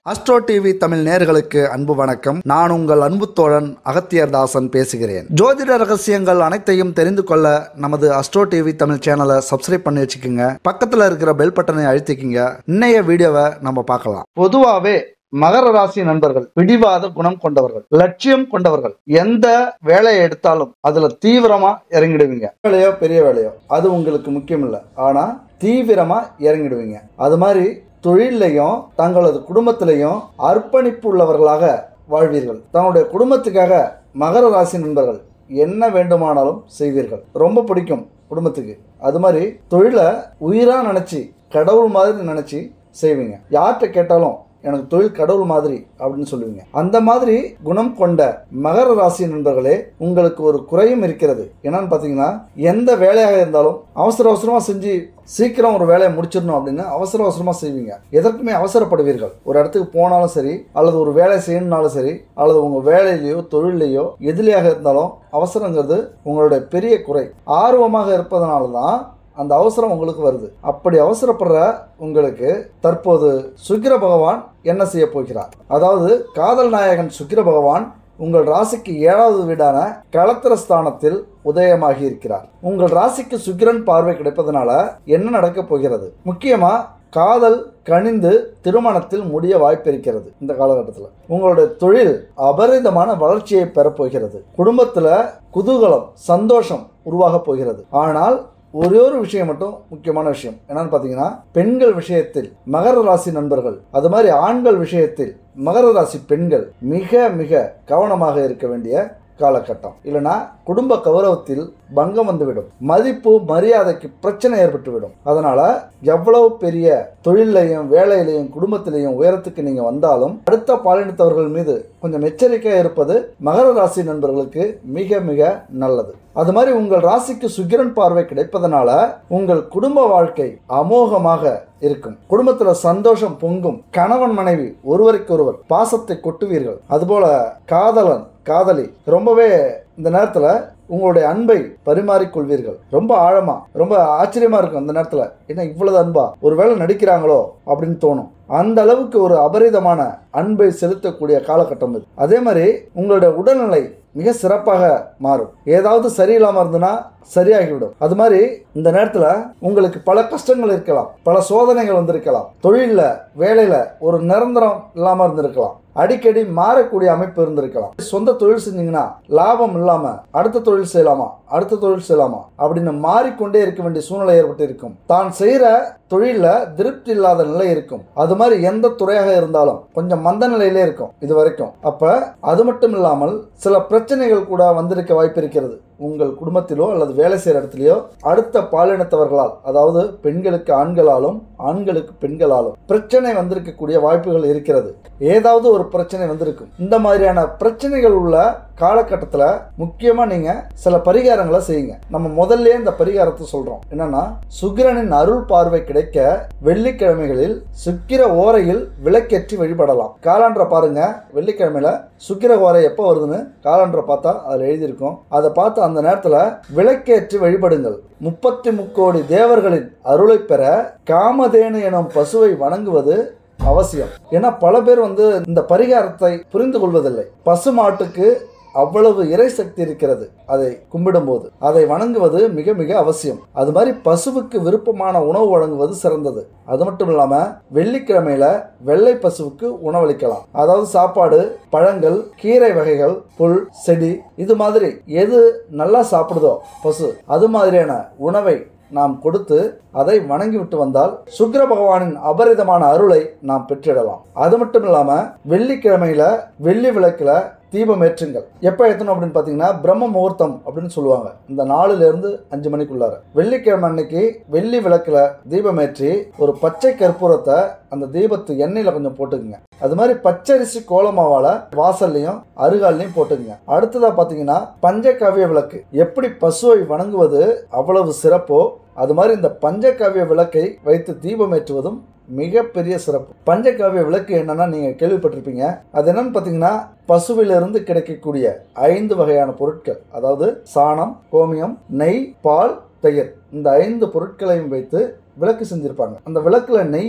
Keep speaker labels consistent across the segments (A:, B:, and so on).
A: astro TV Tamil நேயர்களுக்கு அன்பு வணக்கம் நான் உங்கள் அன்பு தோழன் அகத்தியர் தாசன் பேசுகிறேன் ஜோதிட ரகசியங்கள் அனைத்தையும் தெரிந்து கொள்ள நமது அஸ்ட்ரோ டிவி தமிழ் சேனலை சப்ஸ்கிரைப் பண்ணி வச்சுக்கோங்க பக்கத்தில் இருக்கிற பெல் பட்டனை அழுத்திக்கிங்க இன்னைய வீடியோவை நம்ம பார்க்கலாம் பொதுவாகவே மகர ராசி நண்பர்கள் பிடிவாத குணம் கொண்டவர்கள் லட்சியம் கொண்டவர்கள் எந்த வேலையை எடுத்தாலும் அதுல தீவிரமா இறங்கிடுவீங்க வேலையோ பெரிய வேலையோ அது உங்களுக்கு முக்கியம் இல்லை ஆனா தீவிரமா இறங்கிடுவீங்க அது மாதிரி தொழிலையும் தங்களது குடும்பத்திலையும் அர்ப்பணிப்பு உள்ளவர்களாக வாழ்வீர்கள் தங்களுடைய குடும்பத்துக்காக மகர ராசி நண்பர்கள் என்ன வேண்டுமானாலும் செய்வீர்கள் ரொம்ப பிடிக்கும் குடும்பத்துக்கு அது மாதிரி தொழிலை உயிராக நினச்சி கடவுள் மாதிரி நினச்சி செய்வீங்க யார்கிட்ட கேட்டாலும் எனக்கு தொழில் கடவுள் மாதிரி அப்படின்னு சொல்லுவீங்க அந்த மாதிரி குணம் கொண்ட மகர ராசி நண்பர்களே உங்களுக்கு ஒரு குறையும் இருக்கிறது என்னன்னு பார்த்தீங்கன்னா எந்த வேலையாக இருந்தாலும் அவசர அவசரமாக செஞ்சு சீக்கிரம் ஒரு வேலையை முடிச்சிடணும் அப்படின்னு அவசர அவசரமாக செய்வீங்க எதற்குமே அவசரப்படுவீர்கள் ஒரு இடத்துக்கு போனாலும் சரி அல்லது ஒரு வேலை செய்யணும்னாலும் சரி அல்லது உங்கள் வேலையிலையோ தொழிலையோ எதிலையாக இருந்தாலும் அவசரங்கிறது உங்களுடைய பெரிய குறை ஆர்வமாக இருப்பதனால தான் அந்த அவசரம் உங்களுக்கு வருது அப்படி அவசரப்படுற உங்களுக்கு தற்போது சுக்கிர பகவான் என்ன செய்ய போகிறார் அதாவது காதல் நாயகன் சுக்கிர பகவான் உங்கள் ராசிக்கு ஏழாவது வீடான களத்திர ஸ்தானத்தில் உதயமாகி இருக்கிறார் உங்கள் ராசிக்கு சுக்கிரன் பார்வை கிடைப்பதனால என்ன நடக்கப் போகிறது முக்கியமா காதல் கனிந்து திருமணத்தில் முடிய வாய்ப்பு இருக்கிறது இந்த காலகட்டத்தில் உங்களுடைய தொழில் அபரிதமான வளர்ச்சியை பெறப்போகிறது குடும்பத்தில் குதூகலம் சந்தோஷம் உருவாக போகிறது ஆனால் ஒரே ஒரு விஷயம் மட்டும் முக்கியமான விஷயம் என்னன்னு பார்த்தீங்கன்னா பெண்கள் விஷயத்தில் மகர ராசி நண்பர்கள் அது மாதிரி ஆண்கள் விஷயத்தில் மகர ராசி பெண்கள் மிக மிக கவனமாக இருக்க வேண்டிய காலகட்டம் இல்லைனா குடும்ப கௌரவத்தில் பங்கம் வந்துவிடும் மதிப்பு மரியாதைக்கு பிரச்சனை ஏற்பட்டுவிடும் அதனால எவ்வளவு பெரிய தொழிலையும் வேலையிலையும் குடும்பத்திலையும் உயரத்துக்கு நீங்க வந்தாலும் அடுத்த பாலினத்தவர்கள் மீது கொஞ்சம் எச்சரிக்கையா இருப்பது மகர ராசி நண்பர்களுக்கு மிக மிக நல்லது அது மாதிரி உங்கள் ராசிக்கு சுக்கிரன் பார்வை கிடைப்பதனால உங்கள் குடும்ப வாழ்க்கை அமோகமாக இருக்கும் குடும்பத்துல சந்தோஷம் பொங்கும் கணவன் மனைவி ஒருவருக்கு ஒருவர் பாசத்தை கொட்டுவீர்கள் அதுபோல காதலன் காதலி ரொம்பவே இந்த நேரத்துல உங்களுடைய அன்பை பரிமாறிக்கொள்வீர்கள் ரொம்ப ஆழமா ரொம்ப ஆச்சரியமா இருக்கும் அந்த நேரத்துல என்ன இவ்வளவு அன்பா ஒருவேளை நடிக்கிறாங்களோ அப்படின்னு தோணும் அந்த அளவுக்கு ஒரு அபரிதமான அன்பை செலுத்தக்கூடிய காலகட்டம் இது அதே மாதிரி உங்களுடைய உடல்நிலை மிக சிறப்பாக மாறும் ஏதாவது சரியில்லாம இருந்ததுன்னா சரியாகிவிடும் அது மாதிரி இந்த நேரத்துல உங்களுக்கு பல கஷ்டங்கள் இருக்கலாம் பல சோதனைகள் வந்திருக்கலாம் தொழில்ல வேலையில ஒரு நிரந்தரம் இல்லாம இருந்திருக்கலாம் அடிக்கடி மாறக்கூடிய அமைப்பு இருந்திருக்கலாம் சொந்த தொழில் செஞ்சீங்கன்னா லாபம் இல்லாம அடுத்த தொழில் செய்யலாமா அடுத்த தொழில் செய்யலாமா அப்படின்னு மாறிக்கொண்டே இருக்க வேண்டிய சூழ்நிலை ஏற்பட்டு இருக்கும் தான் செய்யற தொழில திருப்தி இல்லாத நிலை இருக்கும் அது மாதிரி எந்த துறையாக இருந்தாலும் கொஞ்சம் மந்த நிலையிலே இருக்கும் இது வரைக்கும் அப்ப அது மட்டும் இல்லாமல் சில பிரச்சனைகள் கூட வந்திருக்க வாய்ப்பு இருக்கிறது உங்கள் குடும்பத்திலோ அல்லது வேலை செய்கிற இடத்துலையோ அடுத்த பாலினத்தவர்களால் அதாவது பெண்களுக்கு ஆண்களாலும் ஆண்களுக்கு பெண்களாலும் பிரச்சனை வந்திருக்கக்கூடிய வாய்ப்புகள் இருக்கிறது ஏதாவது ஒரு பிரச்சனை வந்திருக்கும் இந்த மாதிரியான பிரச்சனைகள் உள்ள காலகட்டத்தில் முக்கியமாக நீங்கள் சில பரிகாரங்களை செய்யுங்க நம்ம முதல்ல இந்த பரிகாரத்தை சொல்கிறோம் என்னன்னா சுக்கிரனின் அருள் பார்வை கிடைக்க வெள்ளிக்கிழமைகளில் சுக்கிர ஓரையில் விளக்கேற்றி வழிபடலாம் காலாண்டரை பாருங்க வெள்ளிக்கிழமையில சுக்கிர ஓரை எப்போ வருதுன்னு காலாண்டரை பார்த்தா அதில் எழுதியிருக்கும் அதை பார்த்து அந்த நேரத்தில் விளக்கேற்றி வழிபடுங்கள் முப்பத்தி முக்கோடி தேவர்களின் அருளை பெற காமதேனு எனும் பசுவை வணங்குவது அவசியம் ஏன்னா பல பேர் வந்து இந்த பரிகாரத்தை புரிந்து கொள்வதில்லை பசு மாட்டுக்கு அவ்வளவு இறை சக்தி இருக்கிறது அதை கும்பிடும்போது அதை வணங்குவது மிக மிக அவசியம் அது மாதிரி பசுவுக்கு விருப்பமான உணவு வழங்குவது சிறந்தது அது மட்டும் இல்லாம வெள்ளிக்கிழமையில வெள்ளை பசுவுக்கு உணவளிக்கலாம் அதாவது சாப்பாடு பழங்கள் கீரை வகைகள் புல் செடி இது மாதிரி எது நல்லா சாப்பிடுதோ பசு அது மாதிரியான உணவை நாம் கொடுத்து அதை வணங்கி விட்டு வந்தால் சுக்கிர பகவானின் அபரிதமான அருளை நாம் பெற்றிடலாம் அது மட்டும் இல்லாம வெள்ளிக்கிழமையில வெள்ளி விளக்குல தீபம் ஏற்றுங்கள் எப்போ ஏற்றணும் அப்படின்னு பார்த்தீங்கன்னா பிரம்ம முகூர்த்தம் அப்படின்னு சொல்லுவாங்க இந்த நாலுல இருந்து அஞ்சு மணிக்குள்ளார வெள்ளிக்கிழமை அன்னைக்கு வெள்ளி விளக்குல தீபம் ஏற்றி ஒரு பச்சை கற்பூரத்தை அந்த தீபத்து எண்ணெயில கொஞ்சம் போட்டுக்குங்க அது மாதிரி பச்சரிசி கோலமாவால வாசல்லையும் அருகாலையும் போட்டுக்குங்க அடுத்ததா பார்த்தீங்கன்னா பஞ்சகாவிய விளக்கு எப்படி பசுவை வணங்குவது அவ்வளவு சிறப்போ அது மாதிரி இந்த பஞ்சகாவிய விளக்கை வைத்து தீபம் ஏற்றுவதும் மிகப்பெரிய சிறப்பு பஞ்சகாவிய விளக்கு என்னன்னா நீங்க கேள்விப்பட்டிருப்பீங்க அது என்னன்னு பார்த்தீங்கன்னா பசுவிலிருந்து கிடைக்கக்கூடிய ஐந்து வகையான பொருட்கள் அதாவது சாணம் கோமியம் நெய் பால் தயிர் இந்த ஐந்து பொருட்களையும் வைத்து விளக்கு செஞ்சிருப்பாங்க அந்த விளக்குல நெய்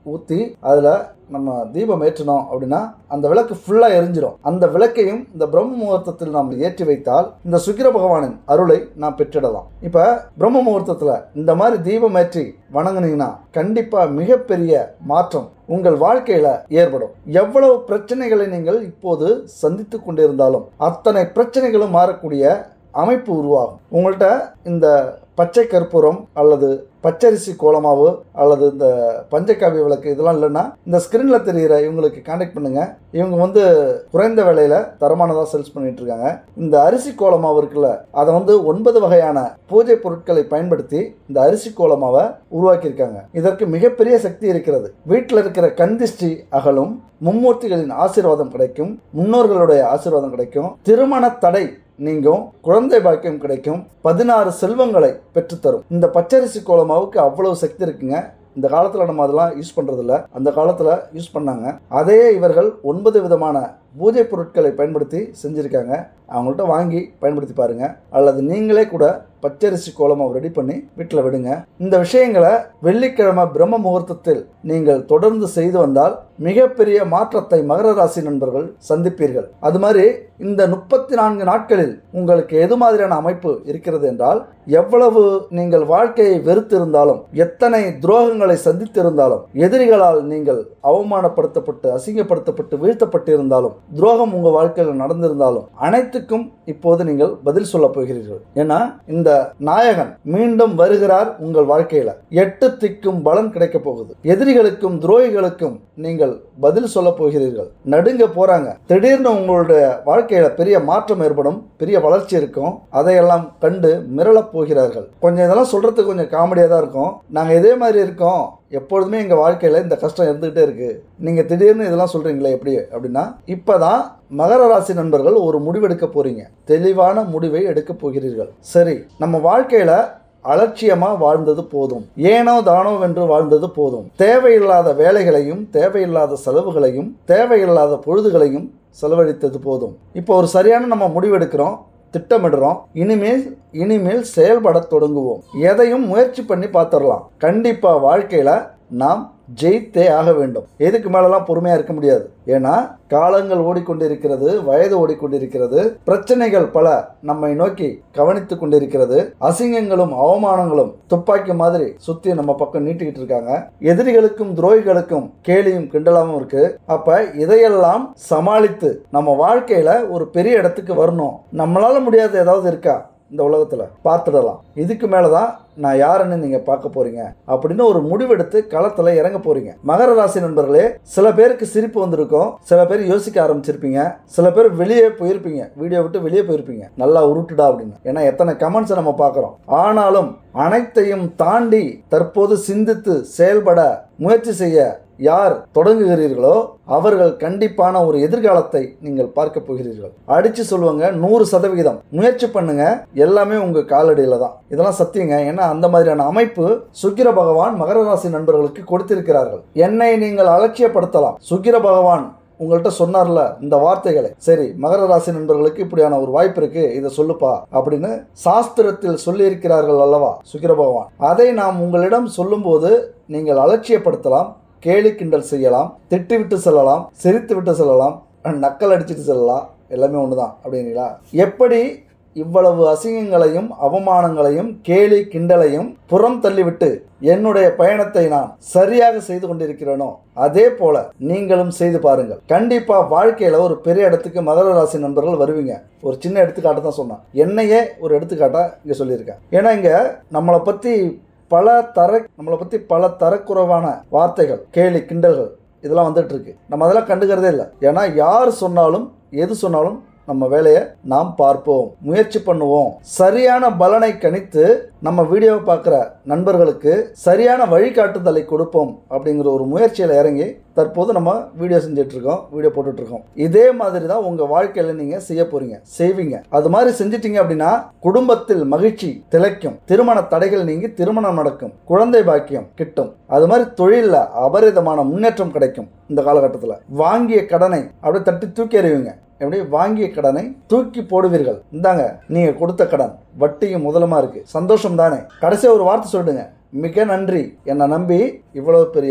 A: ஊற்றி அதில் நம்ம தீபம் ஏற்றினோம் அப்படின்னா அந்த விளக்கு ஃபுல்லாக எரிஞ்சிடும் அந்த விளக்கையும் இந்த பிரம்ம முகூர்த்தத்தில் நாம் ஏற்றி வைத்தால் இந்த சுக்கிர பகவானின் அருளை நாம் பெற்றிடலாம் இப்போ பிரம்ம முகூர்த்தத்தில் இந்த மாதிரி தீபம் ஏற்றி வணங்குனீங்கன்னா கண்டிப்பாக மிகப்பெரிய மாற்றம் உங்கள் வாழ்க்கையில ஏற்படும் எவ்வளவு பிரச்சனைகளை நீங்கள் இப்போது சந்தித்து கொண்டிருந்தாலும் அத்தனை பிரச்சனைகளும் மாறக்கூடிய அமைப்பு உருவாகும் உங்கள்கிட்ட இந்த பச்சை கற்பூரம் அல்லது பச்சரிசி கோலமாவு அல்லது இந்த பஞ்சகாவிய விளக்கு இதெல்லாம் இல்லைன்னா இந்த ஸ்கிரீனில் தெரிகிற இவங்களுக்கு காண்டாக்ட் பண்ணுங்க இவங்க வந்து குறைந்த விலையில தரமானதாக சேல்ஸ் பண்ணிட்டு இருக்காங்க இந்த அரிசி கோலமாவு இருக்குல்ல அதை வந்து ஒன்பது வகையான பூஜை பொருட்களை பயன்படுத்தி இந்த அரிசி கோலமாவை உருவாக்கியிருக்காங்க இதற்கு மிகப்பெரிய சக்தி இருக்கிறது வீட்டில் இருக்கிற கந்திஷ்டி அகலும் மும்மூர்த்திகளின் ஆசீர்வாதம் கிடைக்கும் முன்னோர்களுடைய ஆசீர்வாதம் கிடைக்கும் திருமண தடை நீங்கும் குழந்தை பாக்கியம் கிடைக்கும் பதினாறு செல்வங்களை பெற்றுத்தரும் இந்த பச்சரிசி கோலமாவுக்கு அவ்வளவு சக்தி இருக்குங்க இந்த காலத்தில் நம்ம அதெல்லாம் யூஸ் பண்ணுறதில்ல அந்த காலத்தில் யூஸ் பண்ணாங்க அதே இவர்கள் ஒன்பது விதமான பூஜை பொருட்களை பயன்படுத்தி செஞ்சுருக்காங்க அவங்கள்ட்ட வாங்கி பயன்படுத்தி பாருங்க அல்லது நீங்களே கூட பச்சரிசி கோலமாவை ரெடி பண்ணி வீட்டில் விடுங்க இந்த விஷயங்களை வெள்ளிக்கிழமை பிரம்ம முகூர்த்தத்தில் நீங்கள் தொடர்ந்து செய்து வந்தால் மிகப்பெரிய மாற்றத்தை மகர ராசி நண்பர்கள் சந்திப்பீர்கள் அது மாதிரி இந்த முப்பத்தி நான்கு நாட்களில் உங்களுக்கு எது மாதிரியான அமைப்பு இருக்கிறது என்றால் எவ்வளவு நீங்கள் வாழ்க்கையை வெறுத்திருந்தாலும் எத்தனை துரோகங்களை சந்தித்திருந்தாலும் எதிரிகளால் நீங்கள் அவமானப்படுத்தப்பட்டு அசிங்கப்படுத்தப்பட்டு வீழ்த்தப்பட்டிருந்தாலும் துரோகம் உங்க வாழ்க்கையில் நடந்திருந்தாலும் அனைத்துக்கும் இப்போது நீங்கள் பதில் சொல்ல போகிறீர்கள் ஏன்னா இந்த நாயகன் மீண்டும் வருகிறார் உங்கள் வாழ்க்கையில எட்டு திக்கும் பலன் கிடைக்க போகுது எதிரிகளுக்கும் துரோகிகளுக்கும் நீங்கள் பதில் சொல்ல போகிறீர்கள் நடுங்க போறாங்க திடீர்னு உங்களுடைய வாழ்க்கையில பெரிய மாற்றம் ஏற்படும் பெரிய வளர்ச்சி இருக்கும் அதையெல்லாம் கண்டு மிரளப் போகிறார்கள் கொஞ்சம் இதெல்லாம் சொல்றதுக்கு கொஞ்சம் காமெடியா தான் இருக்கும் நாங்க இதே மாதிரி இருக்கோம் எப்பொழுதுமே எங்கள் வாழ்க்கையில் இந்த கஷ்டம் இருந்துகிட்டே இருக்கு நீங்கள் திடீர்னு இதெல்லாம் சொல்கிறீங்களே எப்படி அப்படின்னா இப்போ தான் மகர ராசி நண்பர்கள் ஒரு முடிவெடுக்க போறீங்க தெளிவான முடிவை எடுக்க போகிறீர்கள் சரி நம்ம வாழ்க்கையில் அலட்சியமாக வாழ்ந்தது போதும் ஏனோ தானோ வென்று வாழ்ந்தது போதும் தேவையில்லாத வேலைகளையும் தேவையில்லாத செலவுகளையும் தேவையில்லாத பொழுதுகளையும் செலவழித்தது போதும் இப்போ ஒரு சரியான நம்ம முடிவெடுக்கிறோம் திட்டமிடுறோம் இனிமேல் இனிமேல் செயல்பட தொடங்குவோம் எதையும் முயற்சி பண்ணி பார்த்துடலாம் கண்டிப்பா வாழ்க்கையில நாம் ஜெயித்தே ஆக வேண்டும் எதுக்கு மேலெல்லாம் பொறுமையா இருக்க முடியாது ஏன்னா காலங்கள் ஓடிக்கொண்டிருக்கிறது வயது ஓடிக்கொண்டிருக்கிறது பிரச்சனைகள் பல நம்மை நோக்கி கவனித்துக் கொண்டிருக்கிறது அசிங்கங்களும் அவமானங்களும் துப்பாக்கி மாதிரி சுத்தி நம்ம பக்கம் நீட்டிக்கிட்டு இருக்காங்க எதிரிகளுக்கும் துரோகிகளுக்கும் கேலியும் கிண்டலாமும் இருக்கு அப்ப இதையெல்லாம் சமாளித்து நம்ம வாழ்க்கையில ஒரு பெரிய இடத்துக்கு வரணும் நம்மளால முடியாத ஏதாவது இருக்கா இந்த உலகத்துல பார்த்துடலாம் இதுக்கு மேலதான் நான் யாருன்னு நீங்க பார்க்க போறீங்க அப்படின்னு ஒரு முடிவெடுத்து களத்துல இறங்க போறீங்க மகர ராசி நண்பர்களே சில பேருக்கு சிரிப்பு வந்திருக்கும் சில பேர் யோசிக்க ஆரம்பிச்சிருப்பீங்க சில பேர் வெளியே போயிருப்பீங்க வீடியோ விட்டு வெளியே போயிருப்பீங்க நல்லா உருட்டுடா அப்படின்னு ஏன்னா எத்தனை கமெண்ட்ஸ் நம்ம பார்க்குறோம் ஆனாலும் அனைத்தையும் தாண்டி தற்போது சிந்தித்து செயல்பட முயற்சி செய்ய யார் தொடங்குகிறீர்களோ அவர்கள் கண்டிப்பான ஒரு எதிர்காலத்தை நீங்கள் பார்க்க போகிறீர்கள் அடிச்சு சொல்லுவாங்க நூறு சதவிகிதம் முயற்சி பண்ணுங்க எல்லாமே உங்க காலடியில தான் இதெல்லாம் சத்தியங்க ஏன்னா அந்த மாதிரியான அமைப்பு சுக்கிர பகவான் மகர ராசி நண்பர்களுக்கு கொடுத்திருக்கிறார்கள் என்னை நீங்கள் அலட்சியப்படுத்தலாம் சுக்கிர பகவான் உங்கள்கிட்ட சொன்னார்ல இந்த வார்த்தைகளை சரி மகர ராசி நண்பர்களுக்கு இப்படியான ஒரு வாய்ப்பு இருக்கு இதை சொல்லுப்பா அப்படின்னு சாஸ்திரத்தில் சொல்லியிருக்கிறார்கள் அல்லவா சுக்கிர பகவான் அதை நாம் உங்களிடம் சொல்லும்போது நீங்கள் அலட்சியப்படுத்தலாம் கேலி கிண்டல் செய்யலாம் திட்டிவிட்டு செல்லலாம் சிரித்து விட்டு செல்லலாம் நக்கல் அடிச்சிட்டு செல்லலாம் எல்லாமே ஒண்ணுதான் அப்படிங்களா எப்படி இவ்வளவு அசிங்கங்களையும் அவமானங்களையும் கேலி கிண்டலையும் புறம் தள்ளிவிட்டு என்னுடைய பயணத்தை நான் சரியாக செய்து கொண்டிருக்கிறேனோ அதே போல நீங்களும் செய்து பாருங்கள் கண்டிப்பா வாழ்க்கையில ஒரு பெரிய இடத்துக்கு மகர ராசி நண்பர்கள் வருவீங்க ஒரு சின்ன எடுத்துக்காட்டு தான் சொன்னேன் என்னையே ஒரு எடுத்துக்காட்டா இங்க சொல்லியிருக்கேன் ஏன்னா இங்க நம்மளை பத்தி பல தர நம்மளை பத்தி பல தரக்குறைவான வார்த்தைகள் கேலி கிண்டல்கள் இதெல்லாம் வந்துட்டு இருக்கு நம்ம அதெல்லாம் கண்டுக்கிறதே இல்லை ஏன்னா யார் சொன்னாலும் எது சொன்னாலும் நம்ம வேலையை நாம் பார்ப்போம் முயற்சி பண்ணுவோம் சரியான பலனை கணித்து நம்ம வீடியோவை பார்க்குற நண்பர்களுக்கு சரியான வழிகாட்டுதலை கொடுப்போம் அப்படிங்கிற ஒரு முயற்சியில் இறங்கி தற்போது நம்ம வீடியோ செஞ்சுட்டு இருக்கோம் வீடியோ போட்டுட்டு இருக்கோம் இதே மாதிரி தான் உங்க வாழ்க்கையில நீங்க செய்ய போறீங்க செய்வீங்க அது மாதிரி செஞ்சிட்டீங்க அப்படின்னா குடும்பத்தில் மகிழ்ச்சி திளைக்கும் திருமண தடைகள் நீங்கி திருமணம் நடக்கும் குழந்தை பாக்கியம் கிட்டும் அது மாதிரி தொழிலில் அபரிதமான முன்னேற்றம் கிடைக்கும் இந்த காலகட்டத்தில் வாங்கிய கடனை அப்படியே தட்டி தூக்கி எறிவீங்க எப்படி வாங்கிய கடனை தூக்கி போடுவீர்கள் இந்தாங்க நீங்க கொடுத்த கடன் வட்டியும் முதலமா இருக்கு சந்தோஷம் தானே கடைசியா ஒரு வார்த்தை சொல்லிடுங்க மிக நன்றி என்னை நம்பி இவ்வளவு பெரிய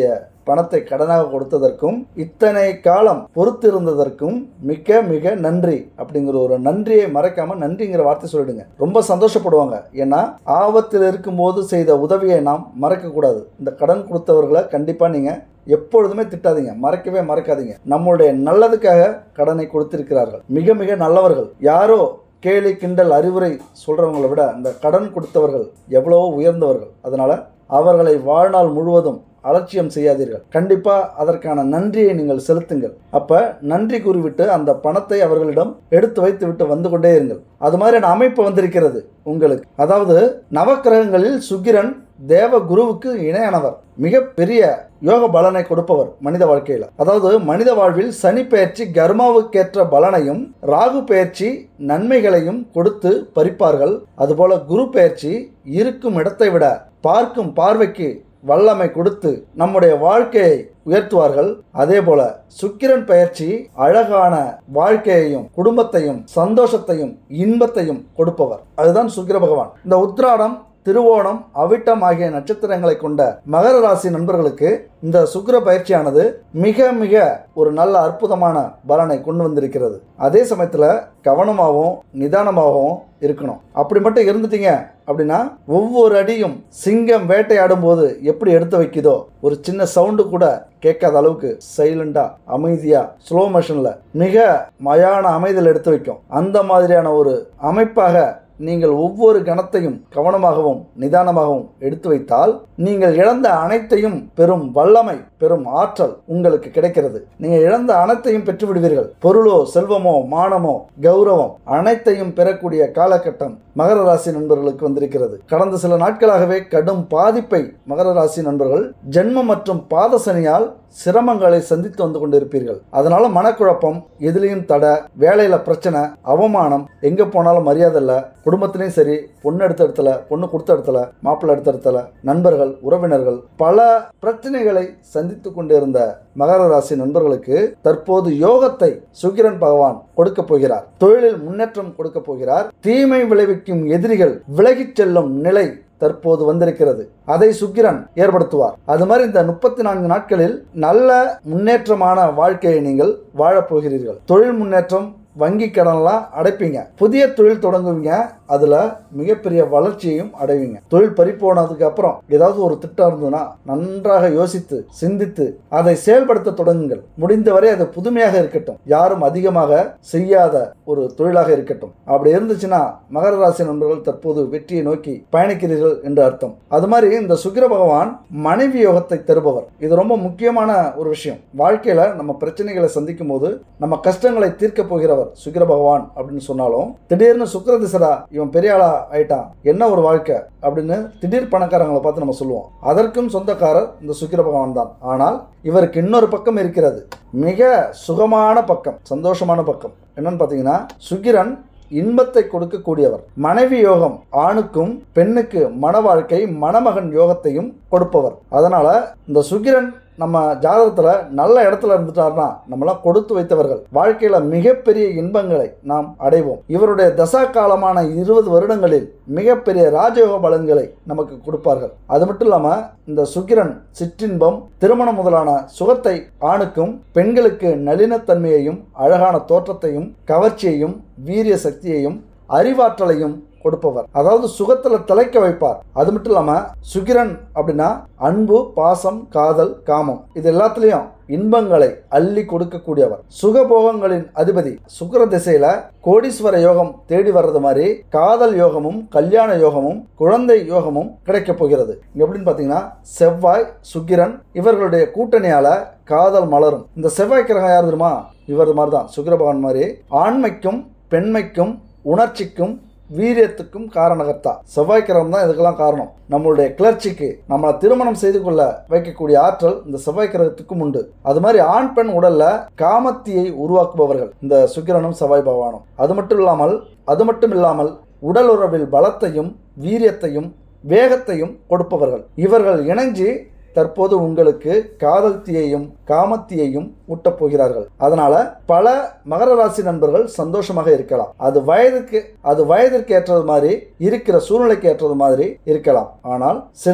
A: பணத்தை கடனாக கொடுத்ததற்கும் இத்தனை காலம் பொறுத்திருந்ததற்கும் மிக மிக நன்றி அப்படிங்கிற ஒரு நன்றியை மறைக்காம நன்றிங்கிற வார்த்தை சொல்லிடுங்க ரொம்ப சந்தோஷப்படுவாங்க ஏன்னா ஆபத்தில் இருக்கும்போது செய்த உதவியை நாம் மறக்க கூடாது இந்த கடன் கொடுத்தவர்களை கண்டிப்பா நீங்க எப்பொழுதுமே திட்டாதீங்க மறக்கவே மறக்காதீங்க நம்மளுடைய நல்லதுக்காக கடனை கொடுத்திருக்கிறார்கள் மிக மிக நல்லவர்கள் யாரோ கேலி கிண்டல் அறிவுரை சொல்றவங்களை விட இந்த கடன் கொடுத்தவர்கள் எவ்வளவோ உயர்ந்தவர்கள் அதனால அவர்களை வாழ்நாள் முழுவதும் அலட்சியம் செய்யாதீர்கள் கண்டிப்பா அதற்கான நன்றியை நீங்கள் செலுத்துங்கள் அப்ப நன்றி கூறிவிட்டு அந்த பணத்தை அவர்களிடம் எடுத்து வைத்து விட்டு வந்து கொண்டே இருங்கள் அது மாதிரியான அமைப்பு வந்திருக்கிறது உங்களுக்கு அதாவது நவக்கிரகங்களில் சுக்கிரன் தேவ குருவுக்கு இணையானவர் மிகப்பெரிய யோக பலனை கொடுப்பவர் மனித வாழ்க்கையில அதாவது மனித வாழ்வில் சனி பெயர்ச்சி கர்மாவுக்கேற்ற பலனையும் ராகு பெயர்ச்சி நன்மைகளையும் கொடுத்து பறிப்பார்கள் அதுபோல குரு பெயர்ச்சி இருக்கும் இடத்தை விட பார்க்கும் பார்வைக்கு வல்லமை கொடுத்து நம்முடைய வாழ்க்கையை உயர்த்துவார்கள் அதே போல சுக்கிரன் பயிற்சி அழகான வாழ்க்கையையும் குடும்பத்தையும் சந்தோஷத்தையும் இன்பத்தையும் கொடுப்பவர் அதுதான் சுக்கிர பகவான் இந்த உத்ராடம் திருவோணம் அவிட்டம் ஆகிய நட்சத்திரங்களை கொண்ட மகர ராசி நண்பர்களுக்கு இந்த சுக்கிர பயிற்சியானது மிக மிக ஒரு நல்ல அற்புதமான பலனை கொண்டு வந்திருக்கிறது அதே சமயத்துல கவனமாகவும் நிதானமாகவும் இருக்கணும் அப்படி மட்டும் இருந்துட்டீங்க அப்படின்னா ஒவ்வொரு அடியும் சிங்கம் வேட்டையாடும் போது எப்படி எடுத்து வைக்குதோ ஒரு சின்ன சவுண்டு கூட கேட்காத அளவுக்கு சைலண்டா அமைதியா ஸ்லோ மோஷன்ல மிக மயான அமைதியில் எடுத்து வைக்கும் அந்த மாதிரியான ஒரு அமைப்பாக நீங்கள் ஒவ்வொரு கணத்தையும் கவனமாகவும் நிதானமாகவும் எடுத்து வைத்தால் நீங்கள் இழந்த அனைத்தையும் பெரும் வல்லமை பெரும் ஆற்றல் உங்களுக்கு கிடைக்கிறது நீங்க இழந்த அனைத்தையும் பெற்று விடுவீர்கள் பொருளோ செல்வமோ மானமோ கௌரவம் அனைத்தையும் பெறக்கூடிய காலகட்டம் மகர ராசி நண்பர்களுக்கு வந்திருக்கிறது கடந்த சில நாட்களாகவே கடும் பாதிப்பை மகர ராசி நண்பர்கள் ஜென்மம் மற்றும் பாத சனியால் சிரமங்களை சந்தித்து வந்து கொண்டிருப்பீர்கள் அதனால மனக்குழப்பம் எதுலேயும் தடை வேலையில பிரச்சனை அவமானம் எங்க போனாலும் மரியாதை இல்லை குடும்பத்திலையும் சரி பொண்ணு எடுத்த இடத்துல பொண்ணு கொடுத்த இடத்துல மாப்பிள்ளை எடுத்த இடத்துல நண்பர்கள் உறவினர்கள் பல பிரச்சனைகளை சந்தித்து கொண்டிருந்த மகர ராசி நண்பர்களுக்கு தற்போது யோகத்தை சுக்கிரன் பகவான் கொடுக்க போகிறார் தொழிலில் முன்னேற்றம் கொடுக்க போகிறார் தீமை விளைவிக்கும் எதிரிகள் விலகிச் செல்லும் நிலை தற்போது வந்திருக்கிறது அதை சுக்கிரன் ஏற்படுத்துவார் அது மாதிரி இந்த முப்பத்தி நான்கு நாட்களில் நல்ல முன்னேற்றமான வாழ்க்கையை நீங்கள் வாழப் போகிறீர்கள் தொழில் முன்னேற்றம் வங்கி கடன்லாம் அடைப்பீங்க புதிய தொழில் தொடங்குவீங்க அதுல மிகப்பெரிய வளர்ச்சியையும் அடைவீங்க தொழில் பறி போனதுக்கு அப்புறம் ஏதாவது ஒரு திட்டம் இருந்ததுன்னா நன்றாக யோசித்து சிந்தித்து அதை செயல்படுத்த தொடங்குங்கள் முடிந்தவரை அது புதுமையாக இருக்கட்டும் யாரும் அதிகமாக செய்யாத ஒரு தொழிலாக இருக்கட்டும் அப்படி இருந்துச்சுன்னா மகர ராசி நண்பர்கள் தற்போது வெற்றியை நோக்கி பயணிக்கிறீர்கள் என்று அர்த்தம் அது மாதிரி இந்த சுக்கிர பகவான் மனைவி யோகத்தை தருபவர் இது ரொம்ப முக்கியமான ஒரு விஷயம் வாழ்க்கையில நம்ம பிரச்சனைகளை சந்திக்கும் போது நம்ம கஷ்டங்களை தீர்க்க போகிறவர் சுக்கிர பகவான் அப்படின்னு சொன்னாலும் திடீர்னு சுக்கிர திசரா இவன் பெரிய ஆளா ஆயிட்டான் என்ன ஒரு வாழ்க்கை அப்படின்னு திடீர் பணக்காரங்களை பார்த்து நம்ம சொல்லுவோம் அதற்கும் சொந்தக்காரர் இந்த சுக்கிர பகவான் தான் ஆனால் இவருக்கு இன்னொரு பக்கம் இருக்கிறது மிக சுகமான பக்கம் சந்தோஷமான பக்கம் என்னன்னு பார்த்தீங்கன்னா சுக்கிரன் இன்பத்தை கொடுக்கக்கூடியவர் மனைவி யோகம் ஆணுக்கும் பெண்ணுக்கு மன வாழ்க்கை மணமகன் யோகத்தையும் கொடுப்பவர் அதனால இந்த சுக்கிரன் நம்ம ஜாதகத்துல நல்ல இடத்துல இருந்துட்டார்னா நம்மளாம் கொடுத்து வைத்தவர்கள் வாழ்க்கையில மிகப்பெரிய இன்பங்களை நாம் அடைவோம் இவருடைய தசா காலமான இருபது வருடங்களில் மிகப்பெரிய ராஜயோக பலன்களை நமக்கு கொடுப்பார்கள் அது மட்டும் இல்லாம இந்த சுக்கிரன் சிற்றின்பம் திருமணம் முதலான சுகத்தை ஆணுக்கும் பெண்களுக்கு நளினத்தன்மையையும் அழகான தோற்றத்தையும் கவர்ச்சியையும் வீரிய சக்தியையும் அறிவாற்றலையும் கொடுப்பவர் அதாவது சுகத்துல திளைக்க வைப்பார் அது மட்டும் இல்லாம சுகிரன் அப்படின்னா அன்பு பாசம் காதல் காமம் இது எல்லாத்துலயும் இன்பங்களை அள்ளி கொடுக்கக்கூடியவர் சுகபோகங்களின் அதிபதி சுக்கிர திசையில கோடீஸ்வர யோகம் தேடி வர்றது மாதிரி காதல் யோகமும் கல்யாண யோகமும் குழந்தை யோகமும் கிடைக்க போகிறது இங்க எப்படின்னு பாத்தீங்கன்னா செவ்வாய் சுக்கிரன் இவர்களுடைய கூட்டணியால காதல் மலரும் இந்த செவ்வாய் கிரகம் யார் தெரியுமா இவர் மாதிரி தான் சுக்கிர பகவான் மாதிரி ஆண்மைக்கும் பெண்மைக்கும் உணர்ச்சிக்கும் வீரியத்துக்கும் காரணகர்த்தா செவ்வாய் கிரகம் தான் இதுக்கெல்லாம் காரணம் நம்மளுடைய கிளர்ச்சிக்கு நம்மளை திருமணம் செய்து கொள்ள வைக்கக்கூடிய ஆற்றல் இந்த செவ்வாய் கிரகத்துக்கும் உண்டு அது மாதிரி ஆண் பெண் உடல்ல காமத்தியை உருவாக்குபவர்கள் இந்த சுக்கிரனும் செவ்வாய் பகவானும் அது மட்டும் இல்லாமல் அது மட்டும் இல்லாமல் உடல் உறவில் பலத்தையும் வீரியத்தையும் வேகத்தையும் கொடுப்பவர்கள் இவர்கள் இணைஞ்சு தற்போது உங்களுக்கு காதல் தீயையும் காமத்தீயையும் ஊட்டப் போகிறார்கள் அதனால பல மகர ராசி நண்பர்கள் சந்தோஷமாக இருக்கலாம் அது வயதுக்கு அது வயதிற்கு ஏற்றது மாதிரி இருக்கிற சூழ்நிலைக்கு ஏற்றது மாதிரி இருக்கலாம் ஆனால் சிலர்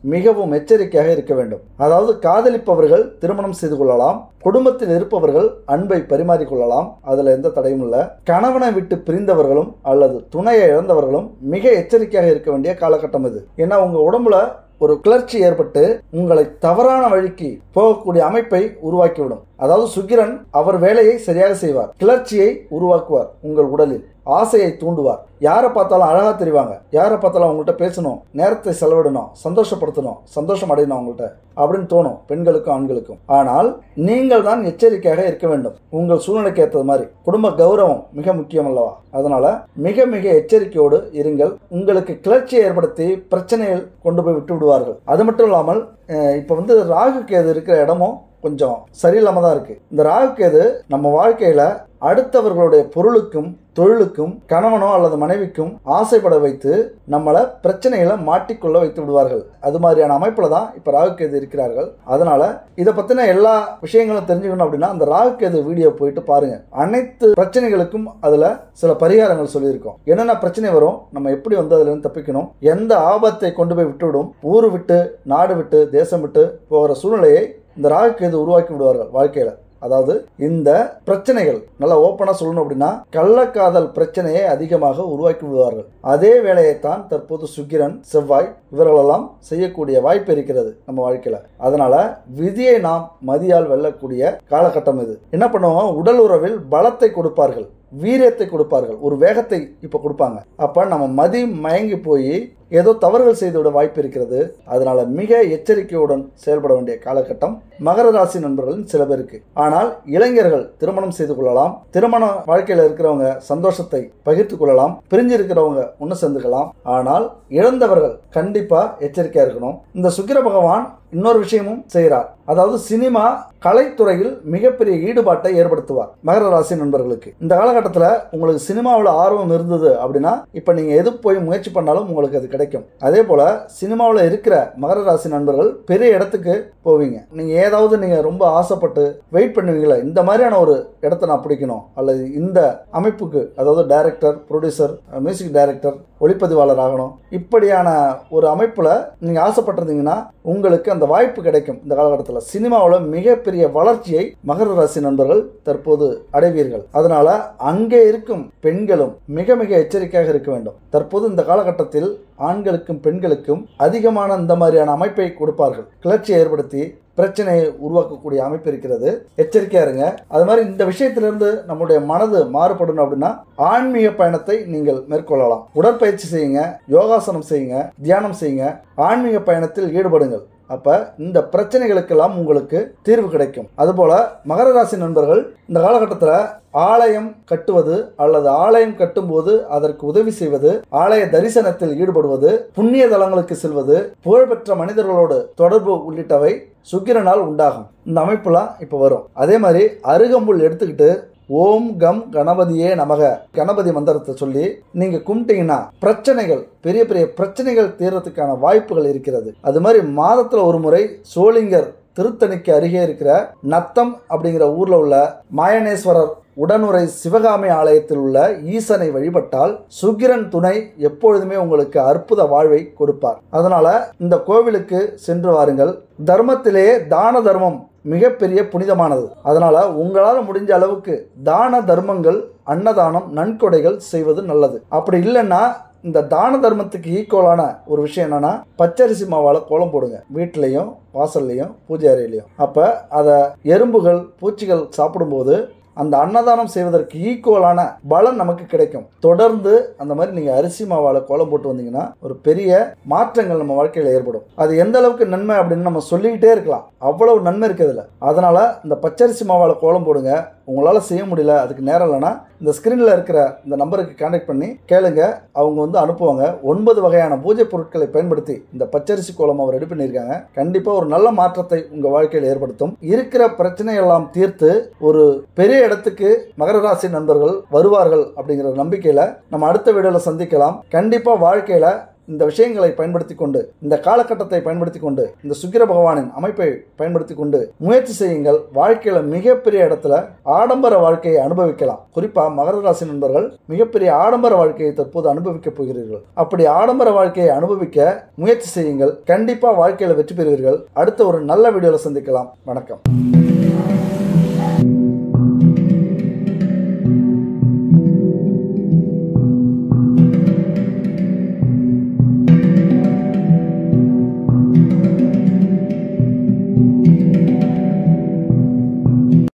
A: மிகவும் எச்சரிக்கையாக இருக்க வேண்டும் அதாவது காதலிப்பவர்கள் திருமணம் செய்து கொள்ளலாம் குடும்பத்தில் இருப்பவர்கள் அன்பை பரிமாறிக்கொள்ளலாம் அதுல எந்த தடையும் இல்லை கணவனை விட்டு பிரிந்தவர்களும் அல்லது துணையை இழந்தவர்களும் மிக எச்சரிக்கையாக இருக்க வேண்டிய காலகட்டம் இது ஏன்னா உங்க உடம்புல ஒரு கிளர்ச்சி ஏற்பட்டு உங்களை தவறான வழிக்கு போகக்கூடிய அமைப்பை உருவாக்கிவிடும் அதாவது சுக்கிரன் அவர் வேலையை சரியாக செய்வார் கிளர்ச்சியை உருவாக்குவார் உங்கள் உடலில் ஆசையை தூண்டுவார் யாரை பார்த்தாலும் அழகா தெரிவாங்க யாரை பார்த்தாலும் அவங்கள்ட்ட பேசணும் நேரத்தை செலவிடணும் சந்தோஷப்படுத்தணும் சந்தோஷம் அடையணும் அவங்கள்ட்ட அப்படின்னு தோணும் பெண்களுக்கும் ஆண்களுக்கும் ஆனால் நீங்கள் தான் எச்சரிக்கையாக இருக்க வேண்டும் உங்கள் சூழ்நிலைக்கு ஏற்றது மாதிரி குடும்ப கௌரவம் மிக முக்கியம் அல்லவா அதனால மிக மிக எச்சரிக்கையோடு இருங்கள் உங்களுக்கு கிளர்ச்சியை ஏற்படுத்தி பிரச்சனைகள் கொண்டு போய் விட்டு விடுவார்கள் அது மட்டும் இல்லாமல் அஹ், இப்ப வந்து ராகு கேது இருக்கிற இடமும் கொஞ்சம் சரியில்லாம தான் இருக்கு இந்த ராகு கேது நம்ம வாழ்க்கையில அடுத்தவர்களுடைய பொருளுக்கும் தொழிலுக்கும் கணவனோ அல்லது மனைவிக்கும் ஆசைப்பட வைத்து நம்மளை பிரச்சனைகளை மாட்டிக்கொள்ள வைத்து விடுவார்கள் அது மாதிரியான அமைப்புல தான் இப்ப ராகுகேது இருக்கிறார்கள் அதனால இதை பத்தின எல்லா விஷயங்களும் தெரிஞ்சுக்கணும் அப்படின்னா அந்த ராகுகேது வீடியோ போயிட்டு பாருங்க அனைத்து பிரச்சனைகளுக்கும் அதுல சில பரிகாரங்கள் சொல்லியிருக்கோம் என்னென்ன பிரச்சனை வரும் நம்ம எப்படி வந்து அதுல இருந்து தப்பிக்கணும் எந்த ஆபத்தை கொண்டு போய் விட்டுவிடும் ஊரு விட்டு நாடு விட்டு தேசம் விட்டு போகிற சூழ்நிலையை இந்த ராகுகேது உருவாக்கி விடுவார்கள் வாழ்க்கையில அதாவது இந்த பிரச்சனைகள் நல்லா ஓப்பனா சொல்லணும் அப்படின்னா கள்ளக்காதல் பிரச்சனையை அதிகமாக உருவாக்கி விடுவார்கள் அதே வேலையைத்தான் தற்போது சுக்கிரன் செவ்வாய் இவர்களெல்லாம் செய்யக்கூடிய வாய்ப்பு இருக்கிறது நம்ம வாழ்க்கையில அதனால விதியை நாம் மதியால் வெல்லக்கூடிய காலகட்டம் இது என்ன பண்ணுவோம் உடல் உறவில் பலத்தை கொடுப்பார்கள் வீரியத்தை கொடுப்பார்கள் ஒரு வேகத்தை இப்ப கொடுப்பாங்க அப்ப நம்ம மதி மயங்கி போய் ஏதோ தவறுகள் செய்துவிட வாய்ப்பு இருக்கிறது அதனால மிக எச்சரிக்கையுடன் செயல்பட வேண்டிய காலகட்டம் மகர ராசி நண்பர்களின் சில பேருக்கு ஆனால் இளைஞர்கள் திருமணம் செய்து கொள்ளலாம் திருமண வாழ்க்கையில இருக்கிறவங்க சந்தோஷத்தை பகிர்ந்து கொள்ளலாம் பிரிஞ்சு இருக்கிறவங்க ஒன்று சேர்ந்துக்கலாம் ஆனால் இழந்தவர்கள் கண்டிப்பா எச்சரிக்கையா இருக்கணும் இந்த சுக்கிர பகவான் இன்னொரு விஷயமும் செய்கிறார் அதாவது சினிமா கலைத்துறையில் மிகப்பெரிய ஈடுபாட்டை ஏற்படுத்துவார் மகர ராசி நண்பர்களுக்கு இந்த காலகட்டத்தில் உங்களுக்கு சினிமாவில் ஆர்வம் இருந்தது அப்படின்னா இப்போ நீங்க எது போய் முயற்சி பண்ணாலும் உங்களுக்கு அது கிடைக்கும் அதே போல சினிமாவில் இருக்கிற மகர ராசி நண்பர்கள் பெரிய இடத்துக்கு போவீங்க நீங்க ஏதாவது நீங்க ரொம்ப ஆசைப்பட்டு வெயிட் பண்ணுவீங்களா இந்த மாதிரியான ஒரு இடத்த நான் பிடிக்கணும் அல்லது இந்த அமைப்புக்கு அதாவது டைரக்டர் ப்ரொடியூசர் மியூசிக் டைரக்டர் ஒளிப்பதிவாளர் ஆகணும் இப்படியான ஒரு அமைப்புல நீங்க ஆசைப்பட்டிருந்தீங்கன்னா உங்களுக்கு அந்த வாய்ப்பு கிடைக்கும் இந்த காலகட்டத்தில் சினிமாவில் மிகப்பெரிய வளர்ச்சியை மகர ராசி நண்பர்கள் தற்போது அடைவீர்கள் அதனால அங்கே இருக்கும் பெண்களும் மிக மிக எச்சரிக்கையாக இருக்க வேண்டும் தற்போது இந்த காலகட்டத்தில் ஆண்களுக்கும் பெண்களுக்கும் அதிகமான இந்த மாதிரியான அமைப்பை கொடுப்பார்கள் கிளர்ச்சியை ஏற்படுத்தி பிரச்சனையை உருவாக்கக்கூடிய அமைப்பு இருக்கிறது எச்சரிக்கையா இருங்க அது மாதிரி இந்த விஷயத்திலிருந்து நம்முடைய மனது மாறுபடணும் அப்படின்னா ஆன்மீக பயணத்தை நீங்கள் மேற்கொள்ளலாம் உடற்பயிற்சி செய்யுங்க யோகாசனம் செய்யுங்க தியானம் செய்யுங்க ஆன்மீக பயணத்தில் ஈடுபடுங்கள் அப்ப இந்த பிரச்சனைகளுக்கெல்லாம் உங்களுக்கு தீர்வு கிடைக்கும் அதுபோல மகர ராசி நண்பர்கள் இந்த காலகட்டத்தில் ஆலயம் கட்டுவது அல்லது ஆலயம் கட்டும்போது அதற்கு உதவி செய்வது ஆலய தரிசனத்தில் ஈடுபடுவது புண்ணிய தலங்களுக்கு செல்வது புகழ்பெற்ற மனிதர்களோடு தொடர்பு உள்ளிட்டவை சுக்கிரனால் உண்டாகும் இந்த அமைப்புலாம் இப்போ வரும் அதே மாதிரி அருகம்புல் எடுத்துக்கிட்டு ஓம் கம் கணபதியே நமக கணபதி மந்திரத்தை சொல்லி நீங்க கும்பிட்டீங்கன்னா பிரச்சனைகள் பெரிய பெரிய பிரச்சனைகள் தீர்றதுக்கான வாய்ப்புகள் இருக்கிறது அது மாதிரி மாதத்துல ஒரு முறை சோளிங்கர் திருத்தணிக்கு அருகே இருக்கிற நத்தம் அப்படிங்கிற ஊர்ல உள்ள மாயனேஸ்வரர் உடனுரை சிவகாமி ஆலயத்தில் உள்ள ஈசனை வழிபட்டால் சுக்கிரன் துணை எப்பொழுதுமே உங்களுக்கு அற்புத வாழ்வை கொடுப்பார் அதனால இந்த கோவிலுக்கு சென்று வாருங்கள் தர்மத்திலேயே தான தர்மம் மிகப்பெரிய புனிதமானது அதனால உங்களால் முடிஞ்ச அளவுக்கு தான தர்மங்கள் அன்னதானம் நன்கொடைகள் செய்வது நல்லது அப்படி இல்லைன்னா இந்த தான தர்மத்துக்கு ஈக்குவலான ஒரு விஷயம் என்னன்னா பச்சரிசி மாவால கோலம் போடுங்க வீட்லயும் வாசல்லையும் பூஜை அறையிலையும் அப்ப அதை எறும்புகள் பூச்சிகள் சாப்பிடும்போது அந்த அன்னதானம் செய்வதற்கு ஈக்குவலான பலன் நமக்கு கிடைக்கும் தொடர்ந்து அந்த மாதிரி நீங்க அரிசி மாவால கோலம் போட்டு வந்தீங்கன்னா ஒரு பெரிய மாற்றங்கள் நம்ம வாழ்க்கையில ஏற்படும் அது எந்த அளவுக்கு நன்மை அப்படின்னு நம்ம சொல்லிக்கிட்டே இருக்கலாம் அவ்வளவு நன்மை இருக்குது இதுல அதனால இந்த பச்சரிசி மாவால கோலம் போடுங்க உங்களால செய்ய முடியல அதுக்கு நேரம் இல்லைன்னா இந்த ஸ்கிரீன்ல இருக்கிற இந்த நம்பருக்கு கான்டாக்ட் பண்ணி கேளுங்க அவங்க வந்து அனுப்புவாங்க ஒன்பது வகையான பூஜை பொருட்களை பயன்படுத்தி இந்த பச்சரிசி கோலம் அவர் ரெடி பண்ணியிருக்காங்க கண்டிப்பா ஒரு நல்ல மாற்றத்தை உங்க வாழ்க்கையில் ஏற்படுத்தும் இருக்கிற பிரச்சனை எல்லாம் தீர்த்து ஒரு பெரிய இடத்துக்கு மகர ராசி நண்பர்கள் வருவார்கள் அப்படிங்கிற நம்பிக்கையில நம்ம அடுத்த வீடியோல சந்திக்கலாம் கண்டிப்பா வாழ்க்கையில இந்த விஷயங்களை பயன்படுத்தி கொண்டு இந்த காலகட்டத்தை பயன்படுத்தி கொண்டு இந்த சுக்கிர பகவானின் அமைப்பை பயன்படுத்தி கொண்டு முயற்சி செய்யுங்கள் வாழ்க்கையில மிகப்பெரிய இடத்துல ஆடம்பர வாழ்க்கையை அனுபவிக்கலாம் குறிப்பா மகர ராசி நண்பர்கள் மிகப்பெரிய ஆடம்பர வாழ்க்கையை தற்போது அனுபவிக்க போகிறீர்கள் அப்படி ஆடம்பர வாழ்க்கையை அனுபவிக்க முயற்சி செய்யுங்கள் கண்டிப்பா வாழ்க்கையில வெற்றி பெறுவீர்கள் அடுத்த ஒரு நல்ல வீடியோல சந்திக்கலாம் வணக்கம்